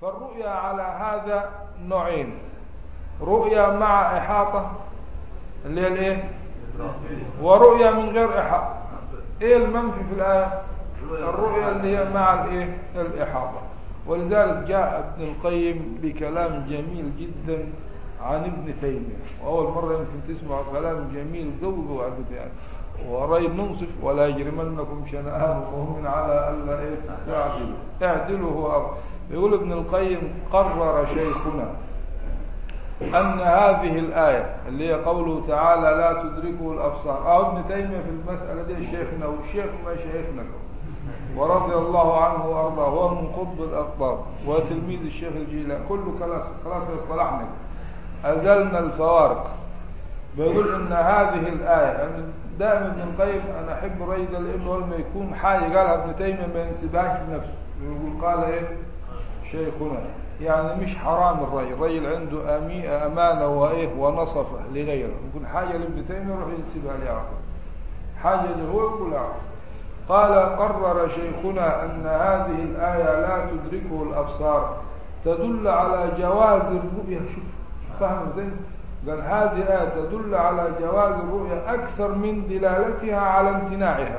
فالرؤيا على هذا نوعين رؤيا مع إحاطة اللي هي الايه ورؤيا من غير إحاطة ايه المنفي في الآية الرؤيا اللي هي مع الايه الإحاطة ولذلك جاء ابن القيم بكلام جميل جدا عن ابن تيمية وأول مرة يمكن تسمع كلام جميل قوي قوي عن ابن تيمية ورأي ننصف ولا يجرمنكم شنآن قوم على ألا إيه يعدلوا اعدلوا هو أرض يقول ابن القيم قرر شيخنا أن هذه الآية اللي هي قوله تعالى لا تدركه الأبصار أو ابن تيمية في المسألة دي شيخنا والشيخ ما شيخنا ورضي الله عنه وأرضاه هو من قطب الأقطاب وتلميذ الشيخ الجيلاني كله خلاص خلاص اصطلحنا أزلنا الفوارق بيقول إن هذه الآية يعني دائما ابن القيم أنا أحب الرأي ده لأنه لما يكون حاجة قالها ابن تيمية ما ينسبهاش بنفسه يقول قال إيه شيخنا يعني مش حرام الرأي الرجل عنده أمي أمانة وإيه ونصفة لغيره يكون حاجة لابن تيمية يروح ينسبها ليعقوب حاجة اللي هو يقول يعقوب قال قرر شيخنا أن هذه الآية لا تدركه الأبصار تدل على جواز الرؤية شوف فهم زين قال هذه الآية تدل على جواز الرؤية أكثر من دلالتها على امتناعها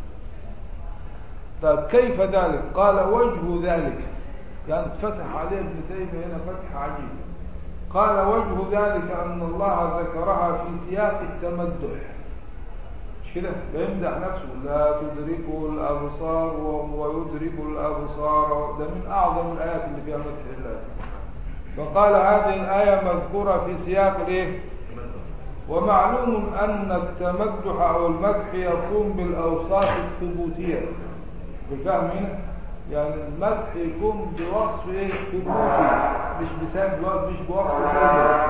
طيب كيف ذلك قال وجه ذلك يعني فتح عليه ابن تيمية هنا فتح عجيب قال وجه ذلك أن الله ذكرها في سياق التمدح مش كده بيمدح نفسه لا تدركه الأبصار ويدرك الأبصار ده من أعظم الآيات اللي فيها مدح الله فقال هذه الآية مذكورة في سياق الايه ومعلوم أن التمدح أو المدح يكون بالأوصاف الثبوتية بالفهم هنا يعني المدح يكون بوصف ايه ثبوتي مش بسبب مش بوصف سلبي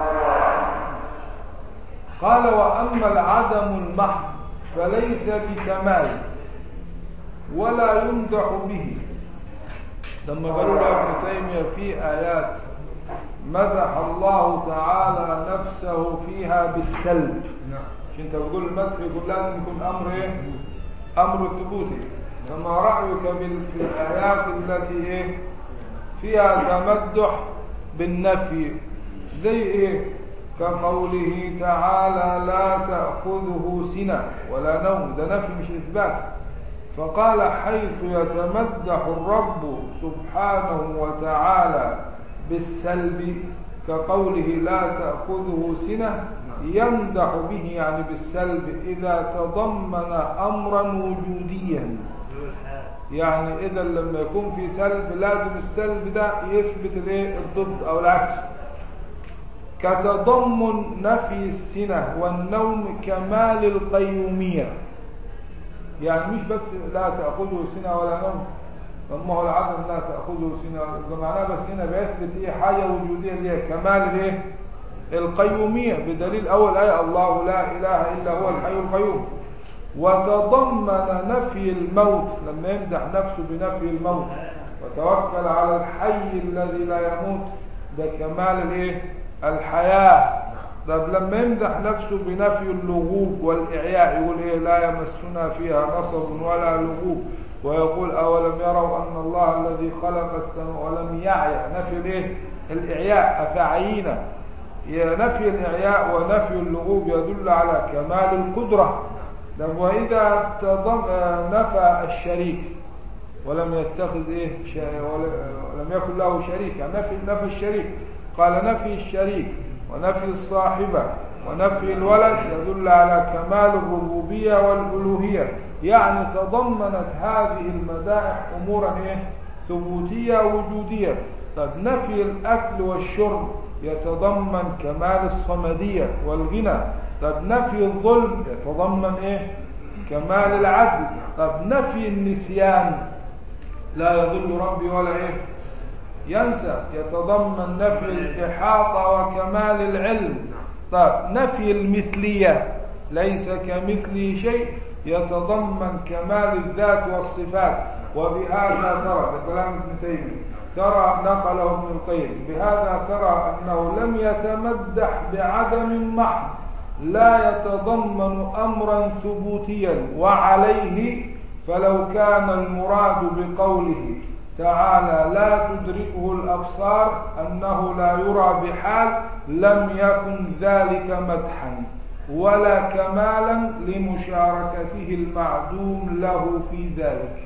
قال وأما العدم المحض فليس بكمال ولا يمدح به لما قالوا له ابن تيمية في آيات مدح الله تعالى نفسه فيها بالسلب مش انت بتقول المدح يقول لازم يكون امر ايه امر ثبوتي فما رايك في الايات التي ايه فيها تمدح بالنفي زي ايه كقوله تعالى لا تاخذه سنه ولا نوم ده نفي مش اثبات فقال حيث يتمدح الرب سبحانه وتعالى بالسلب كقوله لا تأخذه سنة يمدح به يعني بالسلب إذا تضمن أمرا وجوديا يعني إذا لما يكون في سلب لازم السلب ده يثبت الايه الضد أو العكس كتضمن نفي السنة والنوم كمال القيومية يعني مش بس لا تأخذه سنة ولا نوم ما هو العدم لا تأخذه سنة معناه بس هنا بيثبت ايه حاجة وجودية اللي هي كمال الايه القيومية بدليل أول آية الله لا إله إلا هو الحي القيوم وتضمن نفي الموت لما يمدح نفسه بنفي الموت وتوكل على الحي الذي لا يموت ده كمال الايه الحياة طب لما يمدح نفسه بنفي اللغوب والإعياء يقول إيه لا يمسنا فيها نصب ولا لغوب ويقول أولم يروا أن الله الذي خلق السماء ولم يعي نفي الايه الإعياء أفعينا نفي الإعياء ونفي اللغوب يدل على كمال القدرة وإذا نفى الشريك ولم يتخذ إيه ولم يكن له شريك يعني نفي نفي الشريك قال نفي الشريك ونفي الصاحبة ونفي الولد يدل على كمال الربوبية والألوهية يعني تضمنت هذه المدائح أمورا إيه؟ ثبوتية وجودية طب نفي الأكل والشرب يتضمن كمال الصمدية والغنى طب نفي الظلم يتضمن إيه؟ كمال العدل طب نفي النسيان لا يضل ربي ولا إيه ينسى يتضمن نفي الإحاطة وكمال العلم طيب نفي المثلية ليس كمثله شيء يتضمن كمال الذات والصفات وبهذا ترى كلام ابن تيمية ترى نقله ابن القيم بهذا ترى أنه لم يتمدح بعدم محض لا يتضمن أمرا ثبوتيا وعليه فلو كان المراد بقوله تعالى لا تدركه الأبصار أنه لا يرى بحال لم يكن ذلك مدحا ولا كمالا لمشاركته المعدوم له في ذلك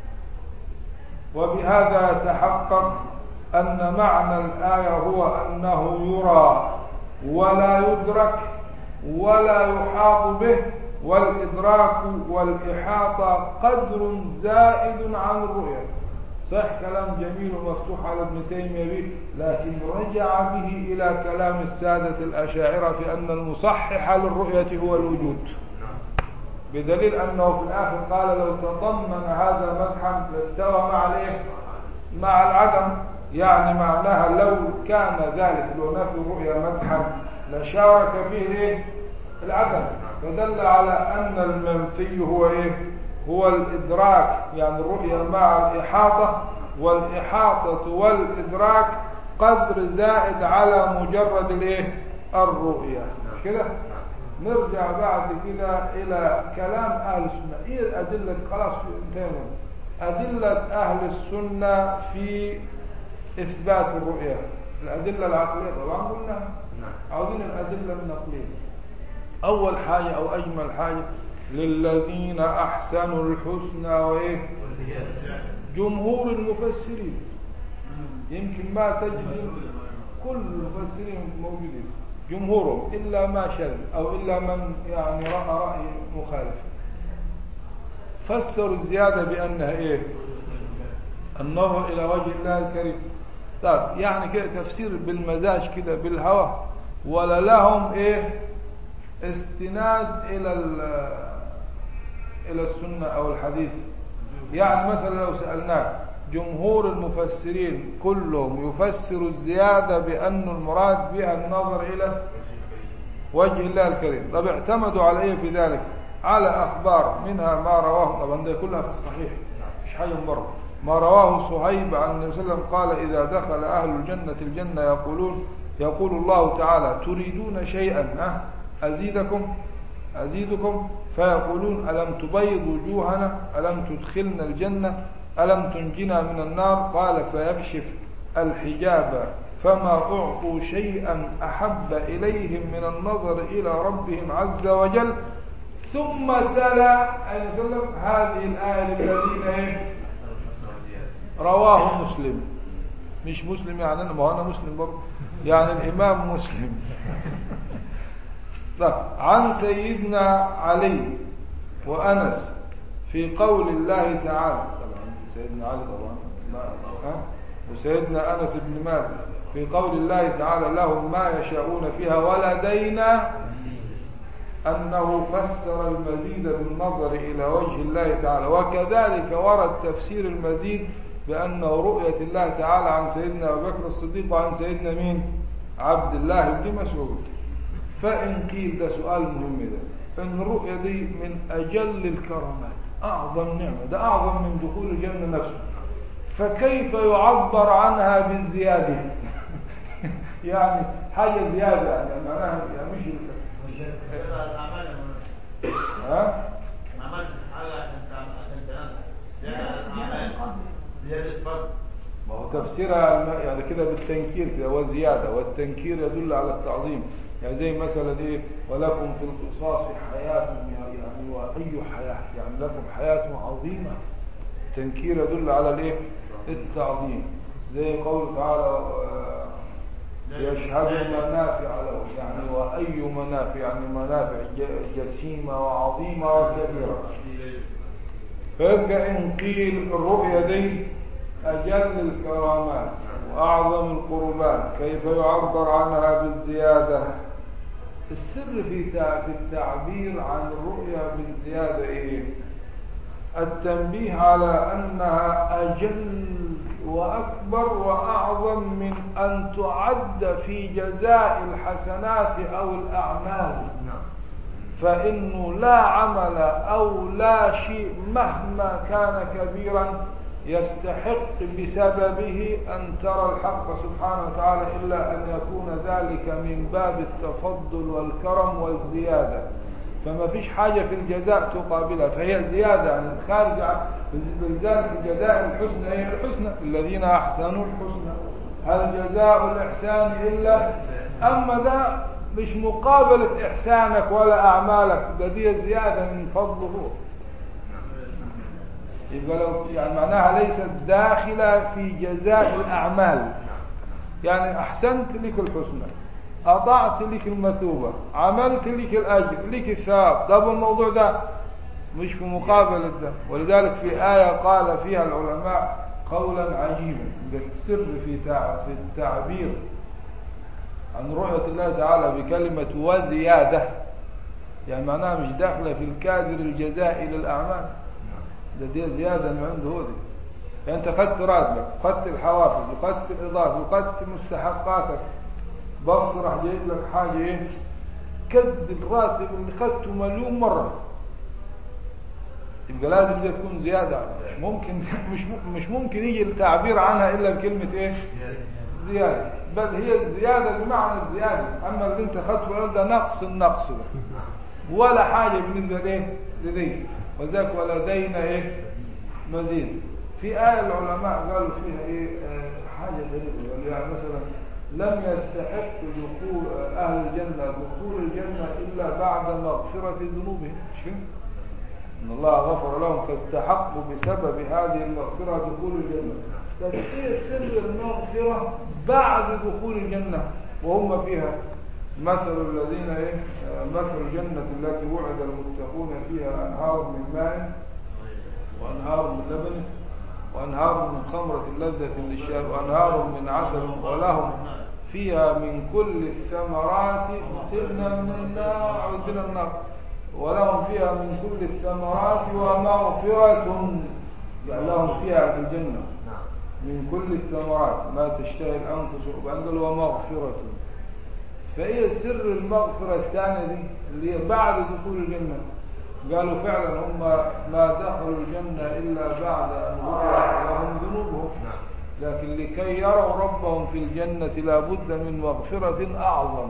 وبهذا يتحقق أن معنى الآية هو أنه يرى ولا يدرك ولا يحاط به والإدراك والإحاطة قدر زائد عن الرؤية صح كلام جميل ومفتوح على ابن تيمية به لكن رجع به إلى كلام السادة الأشاعرة في أن المصحح للرؤية هو الوجود بدليل أنه في الآخر قال لو تضمن هذا مدحا لاستوى مع الايه مع العدم يعني معناها لو كان ذلك لو نفي الرؤيا مدحا لشارك فيه الايه العدم فدل على أن المنفي هو ايه هو الإدراك يعني الرؤيا مع الإحاطة والإحاطة والإدراك قدر زائد على مجرد الايه الرؤيا مش كده نرجع بعد كده إلى كلام أهل السنة إيه أدلة خلاص انتهينا أدلة أهل السنة في إثبات الرؤيا الأدلة العقلية طبعا قلنا عاوزين الأدلة النقلية أول حاجة أو أجمل حاجة للذين أحسنوا الحسنى وإيه جمهور المفسرين يمكن ما تجد كل المفسرين موجودين جمهورهم إلا ما شذ أو إلا من يعني رأى رأي مخالف فسروا الزيادة بأنها إيه النظر إلى وجه الله الكريم طيب يعني كده تفسير بالمزاج كده بالهوى ولا لهم إيه استناد إلى إلى السنة أو الحديث يعني مثلا لو سألناك جمهور المفسرين كلهم يفسر الزيادة بأن المراد بها النظر إلى وجه الله الكريم طب اعتمدوا على إيه في ذلك على أخبار منها ما رواه طبعا ده كلها في الصحيح مش حاجة من بره ما رواه صهيب عن النبي صلى الله عليه وسلم قال إذا دخل أهل الجنة الجنة يقولون يقول الله تعالى تريدون شيئا ها أزيدكم أزيدكم فيقولون ألم تبيض وجوهنا ألم تدخلنا الجنة ألم تنجنا من النار قال فيكشف الحجاب فما أعطوا شيئا أحب إليهم من النظر إلى ربهم عز وجل ثم تلا أن وسلم هذه الآية للذين رواه مسلم مش مسلم يعني أنا ما أنا مسلم برضه يعني الإمام مسلم طيب عن سيدنا علي وأنس في قول الله تعالى طبعا سيدنا علي طبعا ها وسيدنا أنس بن مالك في قول الله تعالى لهم ما يشاءون فيها ولدينا أنه فسر المزيد بالنظر إلى وجه الله تعالى وكذلك ورد تفسير المزيد بأنه رؤية الله تعالى عن سيدنا أبو بكر الصديق وعن سيدنا مين عبد الله بن مسعود فإن قيل ده سؤال مهم ده إن الرؤية دي من أجل الكرامات أعظم نعمة ده أعظم من دخول الجنة نفسه فكيف يعبر عنها بالزيادة يعني حاجة زيادة يعني معناها يعني مش ها ما هو تفسيرها يعني كده بالتنكير كده وزيادة والتنكير يدل على التعظيم يعني زي مثلا ايه ولكم في القصاص حياة يعني وأي حياة يعني لكم حياة عظيمة التنكير يدل على الايه التعظيم زي قول تعالى يشهد منافع له يعني وأي منافع يعني منافع جسيمة وعظيمة وكبيرة فيبقى إن قيل الرؤيا دي أجل الكرامات وأعظم القربات كيف يعبر عنها بالزيادة السر في في التعبير عن الرؤيا بالزيادة إيه التنبيه على أنها أجل وأكبر وأعظم من أن تعد في جزاء الحسنات أو الأعمال فإنه لا عمل أو لا شيء مهما كان كبيرا يستحق بسببه أن ترى الحق سبحانه وتعالى إلا أن يكون ذلك من باب التفضل والكرم والزيادة فما فيش حاجة في الجزاء تقابلها فهي زيادة عن الخارج عن ولذلك الجزاء الحسنى هي الحسنى الذين أحسنوا الحسنى هل جزاء الإحسان إلا أما ده مش مقابلة إحسانك ولا أعمالك ده دي زيادة من فضله يبقى لو يعني معناها ليست داخلة في جزاء الأعمال يعني أحسنت لك الحسنى أضعت لك المثوبة عملت لك الأجر لك الثواب طب الموضوع ده مش في مقابلة ده ولذلك في آية قال فيها العلماء قولا عجيبا السر في في التعبير عن رؤية الله تعالى بكلمة وزيادة يعني معناها مش داخلة في الكادر الجزائي للأعمال ده دي زيادة من عنده هو دي يعني أنت خدت راتبك وخدت الحوافز وخدت الإضافة وخدت مستحقاتك بص راح جايب لك حاجة إيه كد الراتب اللي خدته مليون مرة يبقى لازم دي تكون زيادة مش ممكن مش مش ممكن يجي التعبير عنها إلا بكلمة إيه زيادة بل هي الزيادة بمعنى الزيادة أما اللي أنت خدته ده نقص النقص ده ولا حاجة بالنسبة لإيه لدي وذاك ولدينا إيه مزيد في آية العلماء قالوا فيها إيه آه حاجة غريبة يعني مثلا لم يستحق دخول أهل الجنة دخول الجنة إلا بعد مغفرة ذنوبهم مش كده؟ إن الله غفر لهم فاستحقوا بسبب هذه المغفرة دخول الجنة طب إيه سر المغفرة بعد دخول الجنة وهم فيها مثل الذين إيه مثل الجنة التي وعد المتقون فيها أنهار من ماء وأنهار من لبن وأنهار من خمرة لذة للشارب وأنهار من عسل ولهم فيها من كل الثمرات سرنا من النار عدنا النار ولهم فيها من كل الثمرات ومغفرة يعني لهم فيها في الجنة من كل الثمرات ما تشتهي الأنفس وأنزل ومغفرة فإيه سر المغفرة الثانية دي اللي هي بعد دخول الجنة قالوا فعلا هم ما دخلوا الجنة إلا بعد أن غفرت لهم ذنوبهم لكن لكي يروا ربهم في الجنة لابد من مغفرة أعظم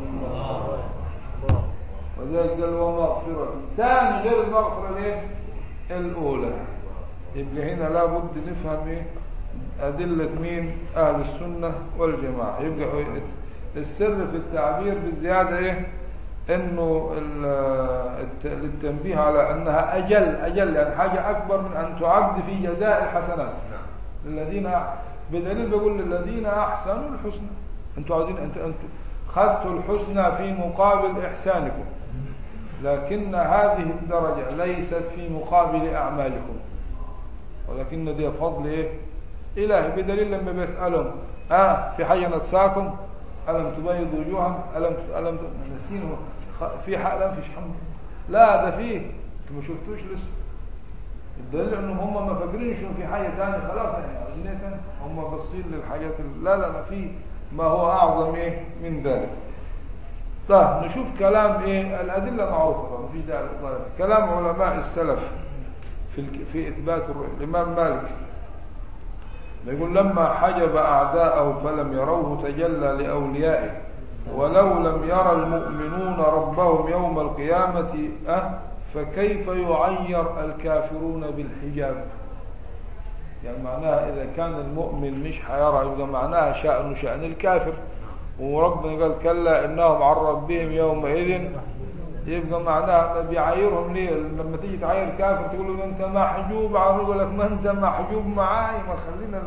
وذلك قال ومغفرة ثاني غير المغفرة الايه الأولى يبقى هنا لابد نفهم ايه أدلة مين أهل السنة والجماعة يبقى السر في التعبير بالزيادة ايه انه للتنبيه على انها اجل اجل يعني حاجة اكبر من ان تعد في جزاء الحسنات الذين بدليل بيقول للذين احسنوا الحسنى انتوا عاوزين انتوا انتوا خدتوا الحسنى في مقابل احسانكم لكن هذه الدرجة ليست في مقابل اعمالكم ولكن دي فضل ايه الهي بدليل لما بيسالهم اه في حاجه نقصاكم ألم تبيض وجوههم ألم ألم نسينه في حق لا فيش حمد لا ده فيه انتوا ما شفتوش لسه الدليل انهم هم ما فاكرينش انه في حاجه ثانيه خلاص يعني عايزين ايه ثاني هم باصين للحاجات لا لا لا في ما هو اعظم ايه من ذلك طيب نشوف كلام ايه الادله معروفه ما في داعي كلام علماء السلف في في اثبات الرؤيه الامام مالك يقول لما حجب أعداءه فلم يروه تجلى لأوليائه ولو لم يرى المؤمنون ربهم يوم القيامة أه فكيف يعير الكافرون بالحجاب يعني معناها إذا كان المؤمن مش حيرى يبقى معناها شأن شأن الكافر وربنا قال كلا إنهم عن ربهم يومئذ يبقى معناها بيعايرهم ليه لما تيجي تعاير كافر تقول له انت محجوب عن يقول لك ما انت محجوب معاي ما خلينا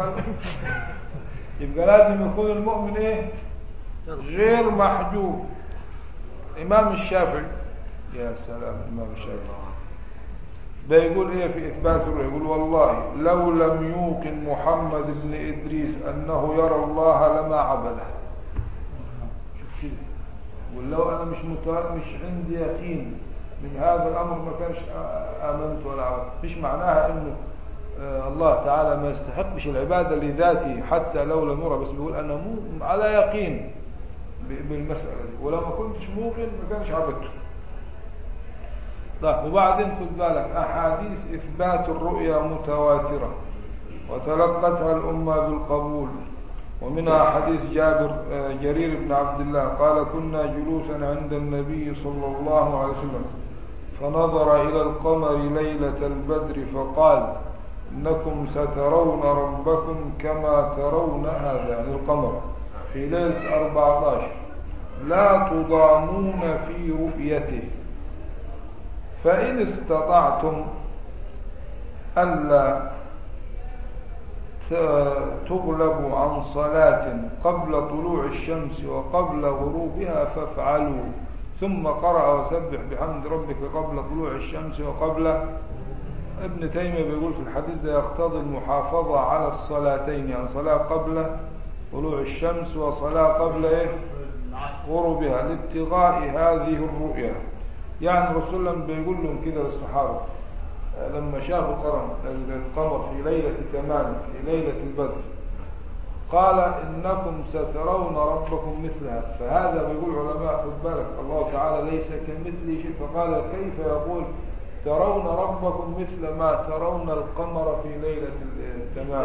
يبقى لازم يكون المؤمن ايه غير محجوب امام الشافعي يا سلام امام الشافعي ده يقول ايه في اثبات الروح يقول والله لو لم يوقن محمد بن ادريس انه يرى الله لما عبده شوف كده ولو انا مش متوقع مش عندي يقين من هذا الامر ما كانش امنت ولا عبدت مش معناها انه آه الله تعالى ما يستحقش العباده لذاته حتى لو لم يرى بس بيقول انا مو على يقين بالمساله دي ولو ما كنتش موقن ما كانش عبدته طيب وبعدين خد بالك احاديث اثبات الرؤيا متواتره وتلقتها الامه بالقبول ومنها حديث جابر آه، جرير بن عبد الله قال كنا جلوسا عند النبي صلى الله عليه وسلم فنظر إلى القمر ليلة البدر فقال إنكم سترون ربكم كما ترون هذا يعني القمر في ليلة 14 لا تضامون في رؤيته فإن استطعتم ألا تغلب عن صلاة قبل طلوع الشمس وقبل غروبها فافعلوا ثم قرأ وسبح بحمد ربك قبل طلوع الشمس وقبل ابن تيمية بيقول في الحديث ده يقتضي المحافظة على الصلاتين يعني صلاة قبل طلوع الشمس وصلاة قبل إيه؟ غروبها لابتغاء هذه الرؤية يعني رسول الله بيقول لهم كده للصحابة لما شافوا القمر في ليلة تمام في ليلة البدر قال إنكم سترون ربكم مثلها فهذا بيقول علماء خد بالك الله تعالى ليس كمثله شيء فقال كيف يقول ترون ربكم مثل ما ترون القمر في ليلة التمام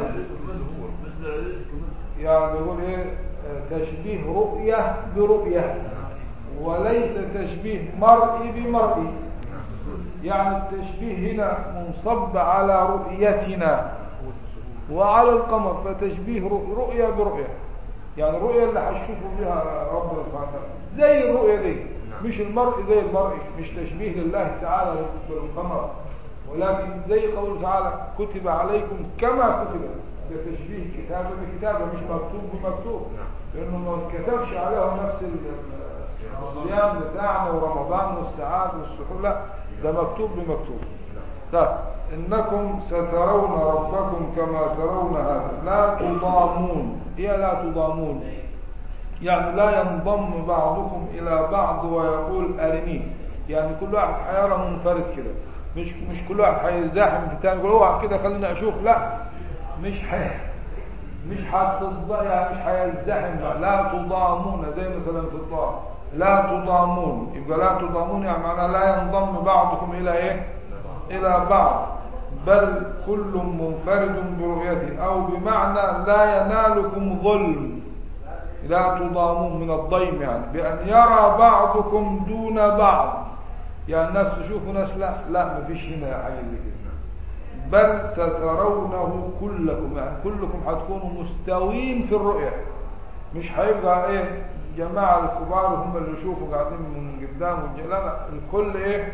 يعني يقول ايه تشبيه رؤية برؤية وليس تشبيه مرئي بمرئي يعني التشبيه هنا منصب على رؤيتنا وعلى القمر فتشبيه رؤية برؤية يعني الرؤية اللي هتشوفوا بها ربنا سبحانه وتعالى زي الرؤية دي مش المرء زي المرء مش تشبيه لله تعالى بالقمر ولكن زي قوله تعالى كتب عليكم كما كتب ده تشبيه كتابة بكتابة مش مكتوب بمكتوب لأنه ما كتبش عليهم نفس الصيام بتاعنا ورمضان والساعات والسحور لا ده مكتوب بمكتوب طيب إنكم سترون ربكم كما ترون هذا لا تضامون إيه لا تضامون يعني لا ينضم بعضكم إلى بعض ويقول أرني يعني كل واحد حيرى منفرد كده مش مش كل واحد هيزاحم في الثاني يقول اوعى كده خليني اشوف لا مش حي مش هتض يعني مش هيزدحم لا تضامون زي مثلا في الطاعه لا تضامون يبقى لا تضامون يعني معناه لا ينضم بعضكم الى ايه الى بعض بل كل منفرد برؤيته او بمعنى لا ينالكم ظلم لا تضامون من الضيم يعني بأن يرى بعضكم دون بعض يعني الناس تشوفوا ناس لا لا ما فيش هنا حاجة زي كده بل سترونه كلكم يعني كلكم هتكونوا مستوين في الرؤية مش هيبقى ايه جماعة الكبار هم اللي يشوفوا قاعدين من قدام لا لا الكل ايه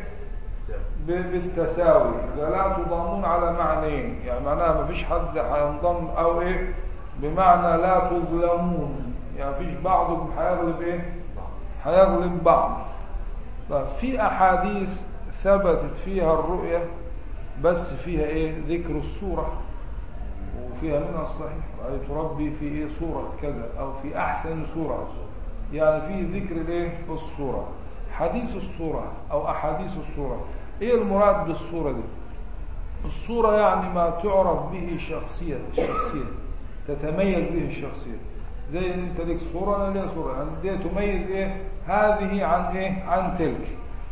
بالتساوي لا تضامون على معنيين يعني معناها ما فيش حد هينضم او ايه بمعنى لا تظلمون يعني فيش بعضكم هيغلب ايه هيغلب بعض طيب في احاديث ثبتت فيها الرؤية بس فيها ايه ذكر الصورة وفيها منها الصحيح رأيت ربي في ايه صورة كذا او في احسن صورة يعني في ذكر الايه الصورة حديث الصورة او احاديث الصورة ايه المراد بالصورة دي الصورة يعني ما تعرف به شخصية الشخصية تتميز به الشخصية زي انت لك صورة انا ليا صورة يعني دي تميز ايه هذه عن ايه عن تلك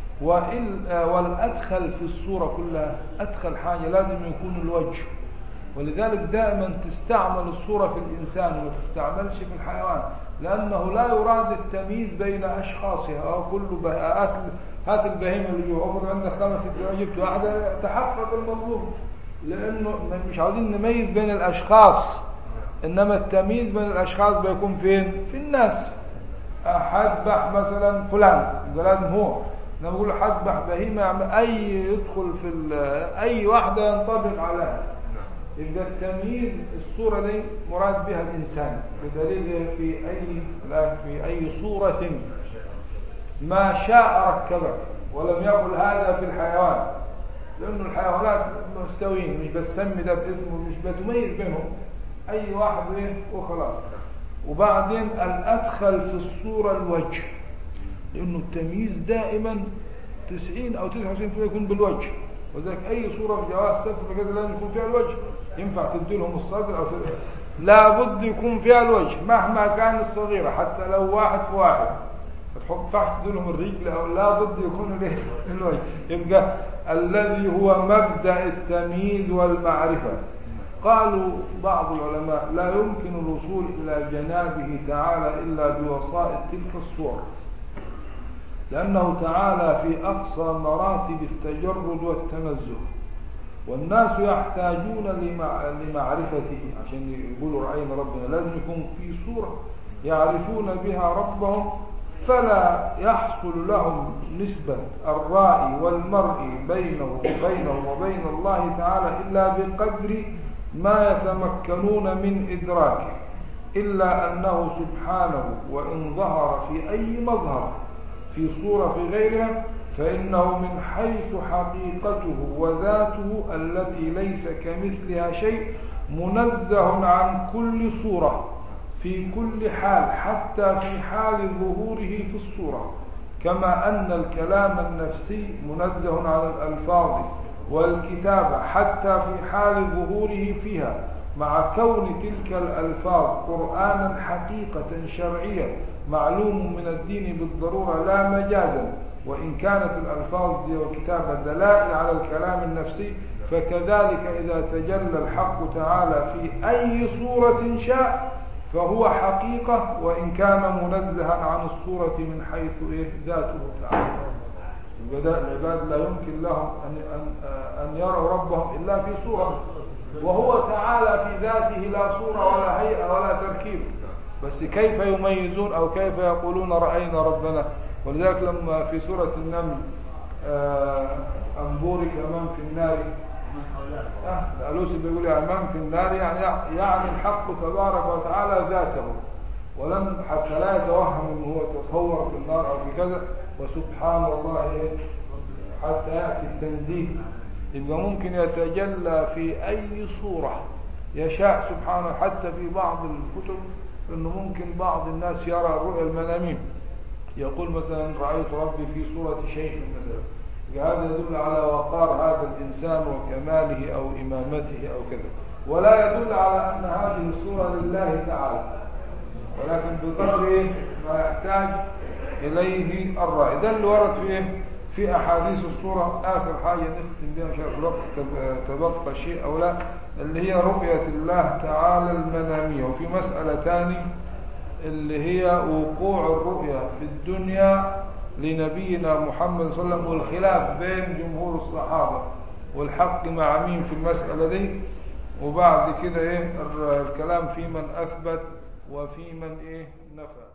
والادخل في الصورة كلها ادخل حاجة لازم يكون الوجه ولذلك دائما تستعمل الصورة في الانسان وما تستعملش في الحيوان لانه لا يراد التمييز بين اشخاصها او كل هات هات البهيمة اللي جوا افرض عندك خمس جبت واحدة تحقق المطلوب لانه مش عاوزين نميز بين الاشخاص إنما التمييز بين الأشخاص بيكون فين في الناس حذبح مثلا فلان ده لازم هو لما بقول حذبح بهيمة أي يدخل في أي واحدة ينطبق عليها يبقى التمييز الصورة دي مراد بها الإنسان بدليل في أي لا في أي صورة ما شاء ركبك ولم يقل هذا في الحيوان لأنه الحيوانات مستويين مش بسمي ده باسمه مش بتميز بينهم اي واحد ايه وخلاص وبعدين الادخل في الصورة الوجه لانه التمييز دائما 90 او 99% يكون بالوجه وذلك اي صورة في جواز سفر كذا لازم يكون فيها الوجه ينفع تدي لهم الصدر او تدي لابد يكون فيها الوجه مهما كان الصغيرة حتى لو واحد في واحد ما ينفعش تدي لهم الرجل او لابد يكون الوجه يبقى الذي هو مبدأ التمييز والمعرفة قالوا بعض العلماء لا يمكن الوصول إلى جنابه تعالى إلا بوسائط تلك الصور لأنه تعالى في أقصى مراتب التجرد والتنزه والناس يحتاجون لمعرفته عشان يقولوا رأينا ربنا لازم يكون في صورة يعرفون بها ربهم فلا يحصل لهم نسبة الرائي والمرء بينه وبينه وبين الله تعالى إلا بقدر ما يتمكنون من إدراكه إلا أنه سبحانه وإن ظهر في أي مظهر في صورة في غيرها فإنه من حيث حقيقته وذاته التي ليس كمثلها شيء منزه عن كل صورة في كل حال حتى في حال ظهوره في الصورة كما أن الكلام النفسي منزه عن الألفاظ والكتابة حتى في حال ظهوره فيها مع كون تلك الألفاظ قرآنا حقيقة شرعية معلوم من الدين بالضرورة لا مجازا وإن كانت الألفاظ دي والكتابة دلائل على الكلام النفسي فكذلك إذا تجلى الحق تعالى في أي صورة شاء فهو حقيقة وإن كان منزها عن الصورة من حيث إيه ذاته تعالى العباد لا يمكن لهم أن, أن, أن يروا ربهم إلا في صورة وهو تعالى في ذاته لا صورة ولا هيئة ولا تركيب بس كيف يميزون أو كيف يقولون رأينا ربنا ولذلك لما في سورة النمل أنبورك أمام في النار الألوسي بيقول أمام في النار يعني يعني الحق تبارك وتعالى ذاته ولم حتى لا يتوهم أنه هو تصور في النار أو في كذا وسبحان الله حتى يأتي التنزيه يبقى ممكن يتجلى في أي صورة يشاء سبحانه حتى في بعض الكتب أنه ممكن بعض الناس يرى الرؤيا المنامين يقول مثلا رأيت ربي في صورة شيخ مثلا هذا يدل على وقار هذا الإنسان وكماله أو إمامته أو كذا ولا يدل على أن هذه الصورة لله تعالى ولكن بقدر ما يحتاج إليه الرأي ده اللي ورد في في أحاديث الصورة آخر حاجة نختم بها شاء الوقت تبقى شيء أو لا اللي هي رؤية الله تعالى المنامية وفي مسألة ثاني اللي هي وقوع الرؤيا في الدنيا لنبينا محمد صلى الله عليه وسلم والخلاف بين جمهور الصحابة والحق مع مين في المسألة دي وبعد كده ايه الكلام في من أثبت وفي من ايه نفى